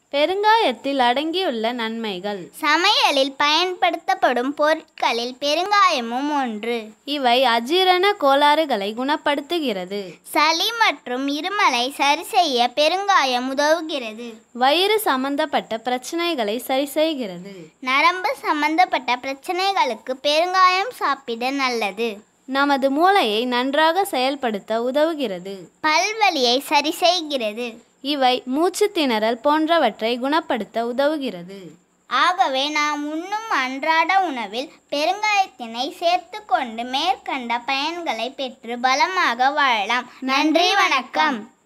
பெருங்காயத்தில் அடங்கியுள்ள நன்மைகள் சமையலில் பயன்படுத்தப்படும் பொருட்களில் பெருங்காயமும் ஒன்று இவை அஜீரண கோளாறுகளை குணப்படுத்துகிறது சளி மற்றும் இருமலை சரி செய்ய பெருங்காயம் உதவுகிறது வயிறு சம்பந்தப்பட்ட பிரச்சனைகளை சரி செய்கிறது நரம்பு சம்பந்தப்பட்ட பிரச்சனைகளுக்கு பெருங்காயம் சாப்பிட நல்லது நமது மூளையை நன்றாக செயல்படுத்த உதவுகிறது பல்வலியை சரி செய்கிறது இவை மூச்சு திணறல் போன்றவற்றை குணப்படுத்த உதவுகிறது ஆகவே நாம் உண்ணும் அன்றாட உணவில் பெருங்காயத்தினை சேர்த்து கொண்டு மேற்கண்ட பயன்களை பெற்று பலமாக வாழலாம் நன்றி வணக்கம்